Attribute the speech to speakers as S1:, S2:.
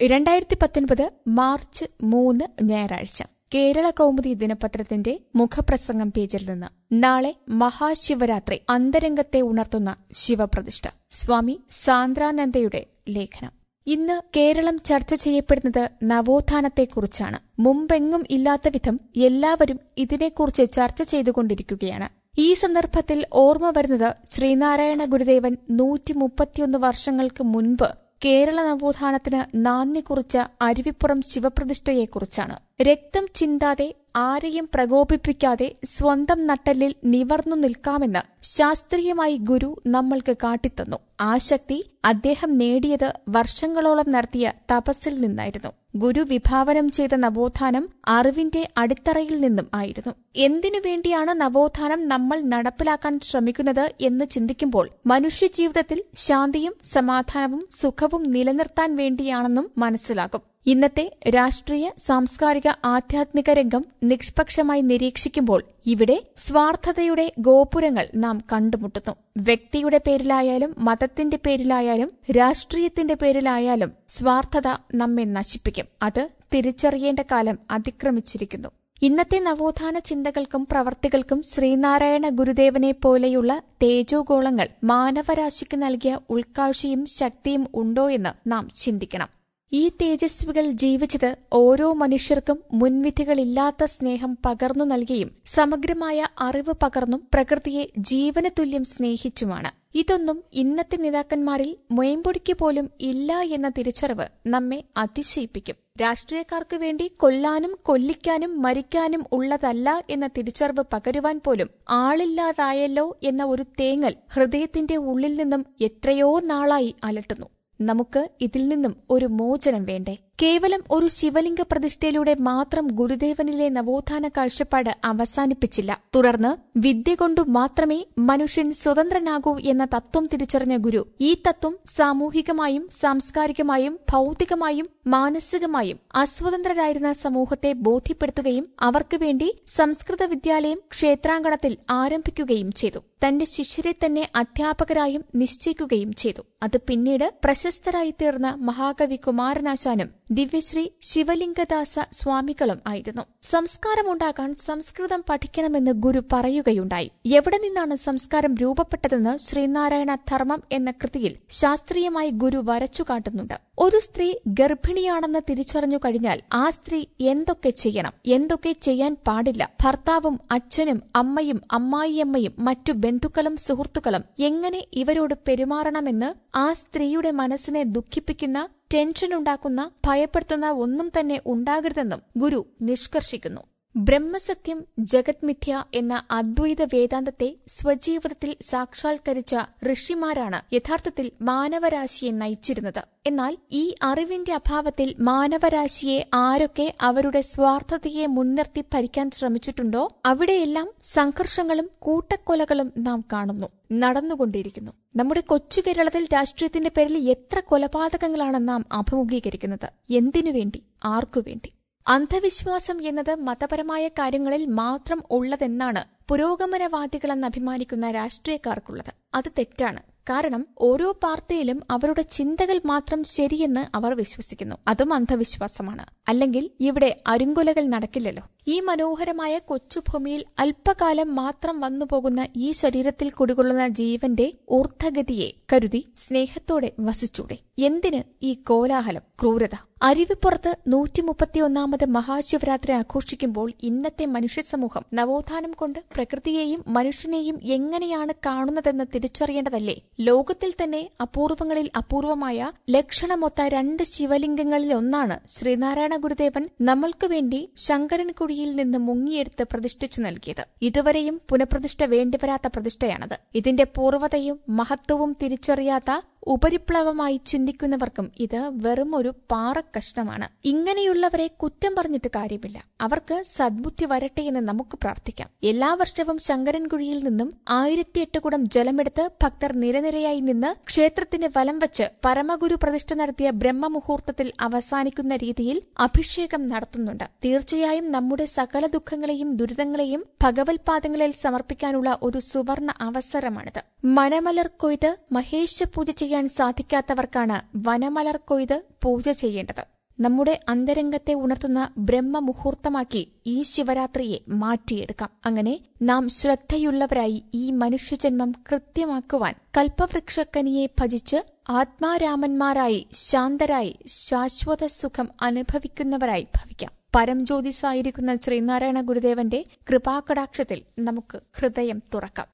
S1: രണ്ടായിരത്തി പത്തൊൻപത് മാർച്ച് മൂന്ന് ഞായറാഴ്ച കേരള കൗമുദി ദിനപത്രത്തിന്റെ മുഖപ്രസംഗം പേജിൽ നിന്ന് നാളെ മഹാശിവരാത്രി അന്തരംഗത്തെ ഉണർത്തുന്ന ശിവപ്രതിഷ്ഠ സ്വാമി സാന്ദ്രാനന്ദയുടെ ലേഖനം ഇന്ന് കേരളം ചർച്ച ചെയ്യപ്പെടുന്നത് നവോത്ഥാനത്തെക്കുറിച്ചാണ് മുമ്പെങ്ങും ഇല്ലാത്ത വിധം എല്ലാവരും ഇതിനെക്കുറിച്ച് ചർച്ച ചെയ്തുകൊണ്ടിരിക്കുകയാണ് ഈ സന്ദർഭത്തിൽ ഓർമ്മ വരുന്നത് ശ്രീനാരായണ ഗുരുദേവൻ നൂറ്റി മുപ്പത്തിയൊന്ന് വർഷങ്ങൾക്ക് മുൻപ് കേരള നവോത്ഥാനത്തിന് നാന്ദി കുറിച്ച അരുവിപ്പുറം ശിവപ്രതിഷ്ഠയെക്കുറിച്ചാണ് രക്തം ചിന്താതെ ആരെയും പ്രകോപിപ്പിക്കാതെ സ്വന്തം നട്ടലിൽ നിവർന്നു നിൽക്കാമെന്ന് ശാസ്ത്രീയമായി ഗുരു നമ്മൾക്ക് കാട്ടിത്തന്നു ആ ശക്തി അദ്ദേഹം നേടിയത് വർഷങ്ങളോളം നടത്തിയ തപസ്സിൽ നിന്നായിരുന്നു ഗുരു വിഭാവനം ചെയ്ത നവോത്ഥാനം അറിവിന്റെ അടിത്തറയിൽ നിന്നും ആയിരുന്നു എന്തിനു വേണ്ടിയാണ് നവോത്ഥാനം നമ്മൾ നടപ്പിലാക്കാൻ ശ്രമിക്കുന്നത് എന്ന് ചിന്തിക്കുമ്പോൾ മനുഷ്യജീവിതത്തിൽ ശാന്തിയും സമാധാനവും സുഖവും നിലനിർത്താൻ വേണ്ടിയാണെന്നും മനസ്സിലാകും ഇന്നത്തെ രാഷ്ട്രീയ സാംസ്കാരിക ആധ്യാത്മിക രംഗം നിഷ്പക്ഷമായി നിരീക്ഷിക്കുമ്പോൾ ഇവിടെ സ്വാർത്ഥതയുടെ ഗോപുരങ്ങൾ നാം കണ്ടുമുട്ടുന്നു വ്യക്തിയുടെ പേരിലായാലും മതത്തിന്റെ പേരിലായാലും രാഷ്ട്രീയത്തിന്റെ പേരിലായാലും സ്വാർത്ഥത നമ്മെ നശിപ്പിക്കും അത് തിരിച്ചറിയേണ്ട കാലം അതിക്രമിച്ചിരിക്കുന്നു ഇന്നത്തെ നവോത്ഥാന ചിന്തകൾക്കും പ്രവർത്തികൾക്കും ശ്രീനാരായണ ഗുരുദേവനെ പോലെയുള്ള തേജോഗോളങ്ങൾ മാനവരാശിക്ക് നൽകിയ ഉൾക്കാഴ്ചയും ശക്തിയും ഉണ്ടോ എന്ന് നാം ചിന്തിക്കണം ഈ തേജസ്വികൾ ജീവിച്ചത് ഓരോ മനുഷ്യർക്കും മുൻവിധികളില്ലാത്ത സ്നേഹം പകർന്നു നൽകിയും സമഗ്രമായ അറിവ് പകർന്നും പ്രകൃതിയെ ജീവന തുല്യം സ്നേഹിച്ചുമാണ് ഇതൊന്നും ഇന്നത്തെ നേതാക്കന്മാരിൽ മൊയമ്പൊടിക്ക് പോലും ഇല്ല എന്ന തിരിച്ചറിവ് നമ്മെ അതിശയിപ്പിക്കും രാഷ്ട്രീയക്കാർക്ക് വേണ്ടി കൊല്ലാനും കൊല്ലിക്കാനും മരിക്കാനും ഉള്ളതല്ല എന്ന തിരിച്ചറിവ് പകരുവാൻ പോലും ആളില്ലാതായല്ലോ എന്ന ഒരു തേങ്ങൽ ഹൃദയത്തിന്റെ ഉള്ളിൽ നിന്നും എത്രയോ നാളായി അലട്ടുന്നു നമുക്ക് ഇതിൽ നിന്നും ഒരു മോചനം വേണ്ടേ കേവലം ഒരു ശിവലിംഗ പ്രതിഷ്ഠയിലൂടെ മാത്രം ഗുരുദേവനിലെ നവോത്ഥാന കാഴ്ചപ്പാട് അവസാനിപ്പിച്ചില്ല തുടർന്ന് വിദ്യ കൊണ്ടു മാത്രമേ മനുഷ്യൻ സ്വതന്ത്രനാകൂ എന്ന തത്വം തിരിച്ചറിഞ്ഞ ഗുരു ഈ തത്വം സാമൂഹികമായും സാംസ്കാരികമായും ഭൗതികമായും മാനസികമായും അസ്വതന്ത്രരായിരുന്ന സമൂഹത്തെ ബോധ്യപ്പെടുത്തുകയും അവർക്ക് വേണ്ടി സംസ്കൃത വിദ്യാലയം ക്ഷേത്രാങ്കണത്തിൽ ആരംഭിക്കുകയും ചെയ്തു തന്റെ ശിഷ്യരെ തന്നെ അധ്യാപകരായും നിശ്ചയിക്കുകയും ചെയ്തു അത് പിന്നീട് പ്രശസ്തരായി തീർന്ന മഹാകവി കുമാരനാശാനും ദിവ്യശ്രീ ശിവലിംഗദാസ സ്വാമികളും ആയിരുന്നു സംസ്കാരമുണ്ടാകാൻ സംസ്കൃതം പഠിക്കണമെന്ന് ഗുരു പറയുകയുണ്ടായി എവിടെ നിന്നാണ് സംസ്കാരം രൂപപ്പെട്ടതെന്ന് ശ്രീനാരായണ ധർമ്മം എന്ന കൃതിയിൽ ശാസ്ത്രീയമായി ഗുരു വരച്ചു കാട്ടുന്നുണ്ട് ഒരു സ്ത്രീ ഗർഭിണിയാണെന്ന് തിരിച്ചറിഞ്ഞു കഴിഞ്ഞാൽ ആ സ്ത്രീ എന്തൊക്കെ ചെയ്യണം എന്തൊക്കെ ചെയ്യാൻ പാടില്ല ഭർത്താവും അച്ഛനും അമ്മയും അമ്മായിയമ്മയും മറ്റു ബന്ധുക്കളും സുഹൃത്തുക്കളും എങ്ങനെ ഇവരോട് പെരുമാറണമെന്ന് ആ സ്ത്രീയുടെ മനസ്സിനെ ദുഃഖിപ്പിക്കുന്ന ടെൻഷൻ ഉണ്ടാക്കുന്ന ഭയപ്പെടുത്തുന്ന ഒന്നും തന്നെ ഉണ്ടാകരുതെന്നും ഗുരു നിഷ്കർഷിക്കുന്നു ബ്രഹ്മസത്യം ജഗത് മിഥ്യ എന്ന അദ്വൈത വേദാന്തത്തെ സ്വജീവിതത്തിൽ സാക്ഷാത്കരിച്ച ഋഷിമാരാണ് യഥാർത്ഥത്തിൽ മാനവരാശിയെ നയിച്ചിരുന്നത് എന്നാൽ ഈ അറിവിന്റെ അഭാവത്തിൽ മാനവരാശിയെ ആരൊക്കെ അവരുടെ സ്വാർത്ഥതയെ മുൻനിർത്തി ഭരിക്കാൻ ശ്രമിച്ചിട്ടുണ്ടോ അവിടെയെല്ലാം സംഘർഷങ്ങളും കൂട്ടക്കൊലകളും നാം കാണുന്നു നടന്നുകൊണ്ടിരിക്കുന്നു നമ്മുടെ കൊച്ചു കേരളത്തിൽ രാഷ്ട്രീയത്തിന്റെ പേരിൽ എത്ര കൊലപാതകങ്ങളാണ് നാം അഭിമുഖീകരിക്കുന്നത് എന്തിനു വേണ്ടി ആർക്കു വേണ്ടി അന്ധവിശ്വാസം എന്നത് മതപരമായ കാര്യങ്ങളിൽ മാത്രം ഉള്ളതെന്നാണ് പുരോഗമനവാദികളെന്ന് അഭിമാനിക്കുന്ന രാഷ്ട്രീയക്കാർക്കുള്ളത് അത് തെറ്റാണ് കാരണം ഓരോ പാർട്ടിയിലും അവരുടെ ചിന്തകൾ മാത്രം ശരിയെന്ന് അവർ വിശ്വസിക്കുന്നു അതും അന്ധവിശ്വാസമാണ് അല്ലെങ്കിൽ ഇവിടെ അരുങ്കൊലകൾ നടക്കില്ലല്ലോ ഈ മനോഹരമായ കൊച്ചുഭൂമിയിൽ അല്പകാലം മാത്രം വന്നുപോകുന്ന ഈ ശരീരത്തിൽ കുടികൊള്ളുന്ന ജീവന്റെ ഊർദ്ധഗതിയെ കരുതി സ്നേഹത്തോടെ വസിച്ചൂടെ എന്തിന് ഈ കോലാഹലം ക്രൂരത അരുവിപ്പുറത്ത് നൂറ്റി മുപ്പത്തിയൊന്നാമത് മഹാശിവരാത്രി ആഘോഷിക്കുമ്പോൾ ഇന്നത്തെ മനുഷ്യ സമൂഹം നവോത്ഥാനം കൊണ്ട് പ്രകൃതിയെയും മനുഷ്യനെയും എങ്ങനെയാണ് കാണുന്നതെന്ന് തിരിച്ചറിയേണ്ടതല്ലേ ലോകത്തിൽ തന്നെ അപൂർവങ്ങളിൽ അപൂർവമായ ലക്ഷണമൊത്ത രണ്ട് ശിവലിംഗങ്ങളിൽ ഒന്നാണ് ശ്രീനാരായണ ഗുരുദേവൻ നമ്മൾക്കു വേണ്ടി ശങ്കരൻകുടിയിൽ നിന്ന് മുങ്ങിയെടുത്ത് പ്രതിഷ്ഠിച്ചു നൽകിയത് ഇതുവരെയും പുനഃപ്രതിഷ്ഠ വേണ്ടിവരാത്ത പ്രതിഷ്ഠയാണത് ഇതിന്റെ പൂർവ്വതയും മഹത്വവും തിരിച്ചറിയാത്ത ഉപരിപ്ലവമായി ചിന്തിക്കുന്നവർക്കും ഇത് വെറും ഒരു പാറക്കഷ്ണമാണ് ഇങ്ങനെയുള്ളവരെ കുറ്റം പറഞ്ഞിട്ട് കാര്യമില്ല അവർക്ക് സദ്ബുദ്ധി വരട്ടെ എന്ന് നമുക്ക് പ്രാർത്ഥിക്കാം എല്ലാ വർഷവും ശങ്കരൻകുഴിയിൽ നിന്നും ആയിരത്തിയെട്ട് കുടം ജലമെടുത്ത് ഭക്തർ നിരനിരയായി നിന്ന് ക്ഷേത്രത്തിന് വലം വച്ച് പരമഗുരു പ്രതിഷ്ഠ നടത്തിയ ബ്രഹ്മമുഹൂർത്തത്തിൽ അവസാനിക്കുന്ന രീതിയിൽ അഭിഷേകം നടത്തുന്നുണ്ട് തീർച്ചയായും നമ്മുടെ സകല ദുഃഖങ്ങളെയും ദുരിതങ്ങളെയും ഭഗവത്പാദങ്ങളിൽ സമർപ്പിക്കാനുള്ള ഒരു സുവർണ അവസരമാണിത് മനമലർ കൊയ്ത് മഹേശ പൂജ ചെയ്യാൻ സാധിക്കാത്തവർക്കാണ് വനമലർ കൊയ്ത് പൂജ ചെയ്യേണ്ടത് നമ്മുടെ അന്തരംഗത്തെ ഉണർത്തുന്ന ബ്രഹ്മമുഹൂർത്തമാക്കി ഈ ശിവരാത്രിയെ മാറ്റിയെടുക്കാം അങ്ങനെ നാം ശ്രദ്ധയുള്ളവരായി ഈ മനുഷ്യജന്മം കൃത്യമാക്കുവാൻ കൽപ്പവൃക്ഷക്കനിയെ ഭജിച്ച് ആത്മാരാമന്മാരായി ശാന്തരായി ശാശ്വത സുഖം അനുഭവിക്കുന്നവരായി ഭവിക്കാം പരംജ്യോതിസായിരിക്കുന്ന ശ്രീനാരായണ ഗുരുദേവന്റെ കൃപാകടാക്ഷത്തിൽ നമുക്ക് ഹൃദയം തുറക്കാം